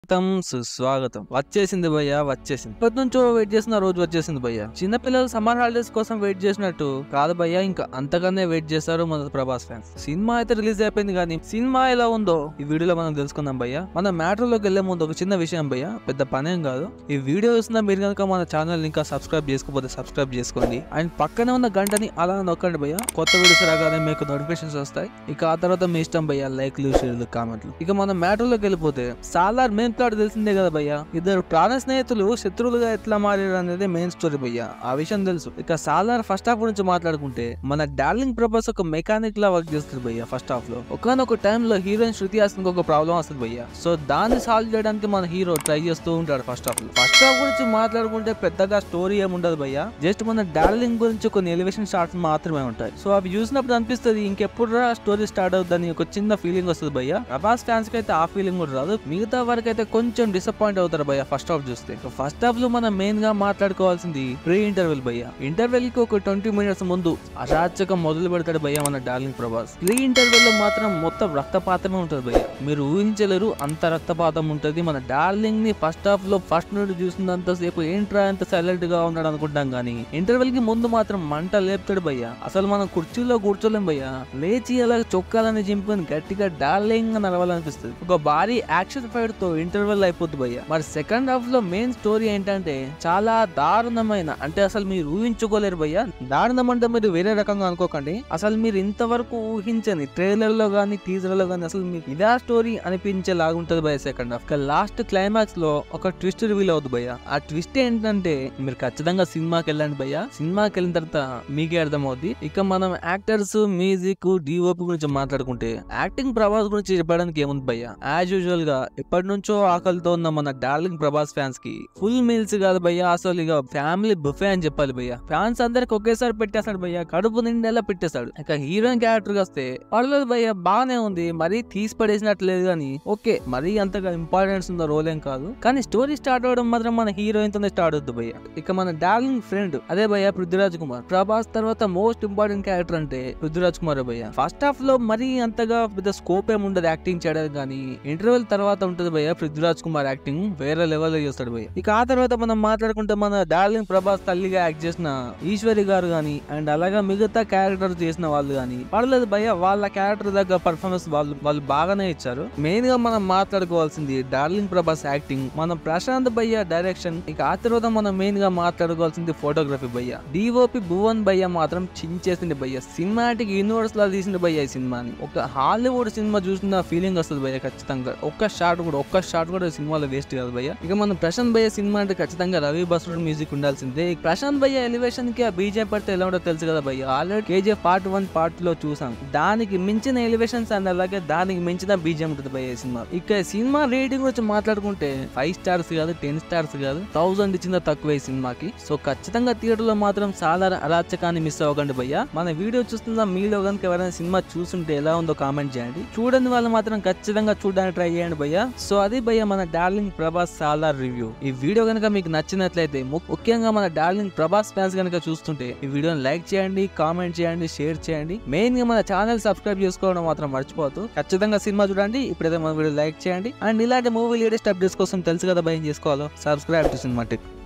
స్వాగతం సుస్వాగతం వచ్చేసింది భయ్య వచ్చేసింది ఇప్పటి నుంచో వెయిట్ చేసిన రోజు వచ్చేసింది భయ్య చిన్నపిల్లలు సమ్మర్ హాలిడేస్ కోసం వెయిట్ చేసినట్టు కాదు భయ్య ఇంకా అంతగానే వెయిట్ చేస్తారు మన ప్రభాస్ ఫ్యాన్స్ సినిమా అయితే రిలీజ్ అయిపోయింది కానీ సినిమా ఎలా ఉందో ఈ వీడియోలో మనం తెలుసుకుందాం భయ్య మన మ్యాటర్ లోకి వెళ్లే ముందు ఒక చిన్న విషయం భయ్య పెద్ద పనేం కాదు ఈ వీడియో చూసిన మీరు కనుక మన ఛానల్ ఇంకా సబ్స్క్రైబ్ చేసుకోకపోతే సబ్స్క్రైబ్ చేసుకోండి అండ్ పక్కనే ఉన్న గంటని అలా నొక్కండి భయ్య కొత్త వీడియోస్ రాగానే మీకు నోటిఫికేషన్స్ వస్తాయి ఇక ఆ తర్వాత మీ ఇష్టం భయ్య లైక్లు షేర్లు కామెంట్లు ఇక మన మ్యాటర్ లోకి వెళ్ళిపోతే సాలార్ మెయిన్ ప్లాట్ తెలిసిందే కదా భయ్య ఇద్దరు ప్రాణ స్నేహితులు శత్రువులుగా ఎట్లా మారారు అనేది మెయిన్ స్టోరీ భయ్య ఆ విషయం తెలుసు ఇక సాలార్ ఫస్ట్ హాఫ్ గురించి మాట్లాడుకుంటే మన డార్లింగ్ ప్రభాస్ ఒక మెకానిక్ లా వర్క్ చేస్తుంది భయ్య ఫస్ట్ హాఫ్ లో ఒకనొక టైంలో హీరోయిన్ శృతి హాసన్ ఒక ప్రాబ్లం వస్తుంది భయ్య సో దాన్ని సాల్వ్ చేయడానికి మన హీరో ట్రై చేస్తూ ఉంటాడు ఫస్ట్ హాఫ్ లో ఫస్ట్ హాఫ్ గురించి మాట్లాడుకుంటే పెద్దగా స్టోరీ ఏముండదు భయ్య జస్ట్ మన డార్లింగ్ గురించి కొన్ని ఎలివేషన్ షార్ట్స్ మాత్రమే ఉంటాయి సో అవి చూసినప్పుడు అనిపిస్తుంది ఇంకెప్పుడు స్టోరీ స్టార్ట్ అవుతుందని ఒక చిన్న ఫీలింగ్ వస్తుంది భయ్య ప్రభాస్ ఫ్యాన్స్ కి అయితే ఆ ఫీలింగ్ కూడా రాదు మిగతా వరకు అయితే కొంచెం డిసప్పాయింట్ అవుతారు భయ్య ఫస్ట్ హాఫ్ చూస్తే ఫస్ట్ హాఫ్ లో మనం మెయిన్ గా మాట్లాడుకోవాల్సింది ప్రీ ఇంటర్వెల్ భయ్య ఇంటర్వెల్ కి ఒక ట్వంటీ మినిట్స్ ముందు అరాచకం మొదలు పెడతాడు భయ్య మన డార్లింగ్ ప్రభాస్ ప్రీ ఇంటర్వెల్ లో మాత్రం మొత్తం రక్తపాతమే ఉంటుంది భయ్య మీరు ఊహించలేరు అంత రక్తపాతం ఉంటుంది మన డార్లింగ్ ని ఫస్ట్ హాఫ్ లో ఫస్ట్ నుండి చూసినంత సేపు ఏంట్రా అంత సైలెంట్ గా ఉన్నాడు అనుకుంటాం కానీ ఇంటర్వెల్ కి ముందు మాత్రం మంట లేపుతాడు భయ్య అసలు మనం కుర్చీలో కూర్చోలేం భయ్య లేచి అలా చొక్కాలని చింపుని గట్టిగా డార్లింగ్ అని నడవాలనిపిస్తుంది ఒక భారీ యాక్షన్ ఫైట్ తో ఇంటర్వెల్ అయిపోద్ది భయ్య మరి సెకండ్ హాఫ్ లో మెయిన్ స్టోరీ ఏంటంటే చాలా దారుణమైన అంటే అసలు మీరు ఊహించుకోలేరు భయ్య దారుణం అంటే మీరు వేరే రకంగా అనుకోకండి అసలు మీరు ఇంతవరకు ఊహించని ట్రైలర్ లో గానీ టీజర్ లో గానీ అసలు మీకు ఇదా స్టోరీ అనిపించేలాగా ఉంటది భయ్య సెకండ్ హాఫ్ లాస్ట్ క్లైమాక్స్ లో ఒక ట్విస్ట్ రివీల్ అవుతుంది భయ్య ఆ ట్విస్ట్ ఏంటంటే మీరు ఖచ్చితంగా సినిమాకి వెళ్ళండి భయ్య సినిమాకి వెళ్ళిన తర్వాత మీకే అర్థమవుద్ది ఇక మనం యాక్టర్స్ మ్యూజిక్ డిఓపి గురించి మాట్లాడుకుంటే యాక్టింగ్ ప్రభాస్ గురించి చెప్పడానికి ఏముంది భయ్య యాజ్ యూజువల్ గా ఎప్పటి నుంచో ఆకలితో ఉన్న మన డార్లింగ్ ప్రభాస్ ఫ్యాన్స్ కి ఫుల్ మీల్స్ కాదు భయ్య అసలు ఇక ఫ్యామిలీ బుఫే అని చెప్పాలి భయ్య ఫ్యాన్స్ అందరికి ఒకేసారి పెట్టేస్తాడు భయ్య కడుపు నిండేలా పెట్టేస్తాడు ఇక హీరోయిన్ క్యారెక్టర్ వస్తే పర్లేదు భయ్య బాగానే ఉంది మరీ తీసి పడేసినట్టు లేదు కానీ ఓకే మరీ అంతగా ఇంపార్టెన్స్ ఉన్న రోల్ ఏం కాదు కానీ స్టోరీ స్టార్ట్ అవడం మాత్రం మన హీరోయిన్ తోనే స్టార్ట్ అవుతుంది భయ్య ఇక మన డార్లింగ్ ఫ్రెండ్ అదే భయ్య పృథ్వీరాజ్ కుమార్ ప్రభాస్ తర్వాత మోస్ట్ ఇంపార్టెంట్ క్యారెక్టర్ అంటే పృథ్వీరాజ్ కుమార్ భయ్య ఫస్ట్ హాఫ్ లో మరీ అంతగా పెద్ద స్కోప్ ఏమి ఉండదు యాక్టింగ్ చేయడానికి కానీ ఇంటర్వెల్ తర్వాత ఉంటుంది భయ్య పృథ్వీరాజ్ కుమార్ యాక్టింగ్ వేరే లెవెల్ లో చేస్తాడు భయ్య ఇక ఆ తర్వాత మనం మాట్లాడుకుంటే మన డార్లింగ్ ప్రభాస్ తల్లిగా యాక్ట్ చేసిన ఈశ్వరి గారు గాని అండ్ అలాగా మిగతా క్యారెక్టర్ చేసిన వాళ్ళు గాని పర్లేదు భయ్య వాళ్ళ క్యారెక్టర్ దగ్గర పర్ఫార్మెన్స్ వాళ్ళు వాళ్ళు బాగానే ఇచ్చారు మెయిన్ గా మనం మాట్లాడుకోవాల్సింది డార్లింగ్ ప్రభాస్ యాక్టింగ్ మనం ప్రశాంత్ భయ్య డైరెక్షన్ ఇక ఆ తర్వాత మనం మెయిన్ గా మాట్లాడుకోవాల్సింది ఫోటోగ్రఫీ భయ్య డిఓపి భువన్ భయ్య మాత్రం చించేసింది భయ్య సినిమాటిక్ యూనివర్స్ లా తీసింది భయ్య ఈ సినిమాని ఒక హాలీవుడ్ సినిమా చూసిన ఫీలింగ్ వస్తుంది భయ్య ఖచ్చితంగా ఒక్క షాట్ కూడా ఒక్క షాట్ కూడా ఈ సినిమాలో వేస్ట్ కాదు భయ్య ఇక మనం ప్రశాంత్ భయ్య సినిమా అంటే ఖచ్చితంగా రవి బస్రుడ్ మ్యూజిక్ ఉండాల్సిందే ఈ ప్రశాంత్ భయ్య ఎలివేషన్ కి ఆ బీజే పడితే ఎలా ఉంటుందో తెలుసు కదా భయ్య already KGF part one part లో చూసాం దానికి మించిన ఎలివేషన్స్ అండ్ అలాగే దానికి మించిన బీజం ఉంటుంది భయ్య ఈ సినిమా ఇక ఈ సినిమా రేటింగ్ గురించి మాట్లాడుకుంటే ఫైవ్ స్టార్స్ కాదు టెన్ స్టార్స్ కాదు థౌసండ్ ఇచ్చిన తక్కువ ఈ సినిమాకి సో ఖచ్చితంగా థియేటర్ లో మాత్రం చాలా అరాచకాన్ని మిస్ అవ్వకండి భయ్య మన వీడియో చూస్తున్న మీలో కనుక ఎవరైనా సినిమా చూస్తుంటే ఎలా ఉందో కామెంట్ చేయండి చూడని వాళ్ళు మాత్రం ఖచ్చితంగా చూడడానికి ట్రై చేయండి భయ్య సో అది భయ్య మన డార్లింగ్ ప్రభాస్ సాలార్ రివ్యూ ఈ వీడియో కనుక మీకు నచ్చినట్లయితే ము- ముఖ్యంగా మన డార్లింగ్ ప్రభాస్ ఫ్యాన్స్ కనుక చూస్తుంటే ఈ వీడియోని లైక్ చేయండి కామెంట్ చేయండి షేర్ చేయండి మెయిన్ గా మన ఛానల్ సబ్స్క్రైబ్ చేసుకోవడం మాత్రం మర్చిపోవద్దు ఖచ్చితంగా సినిమా చూడండి ఇప్పుడైతే మన వీడియో లైక్ చేయండి అండ్ ఇలాంటి మూవీ లేటెస్ట్ అప్డేట్స్ కోసం తెలుసు కదా భయం చేసుకోవాలో సబ్స్క్రైబ్ టు సినిమా టెక్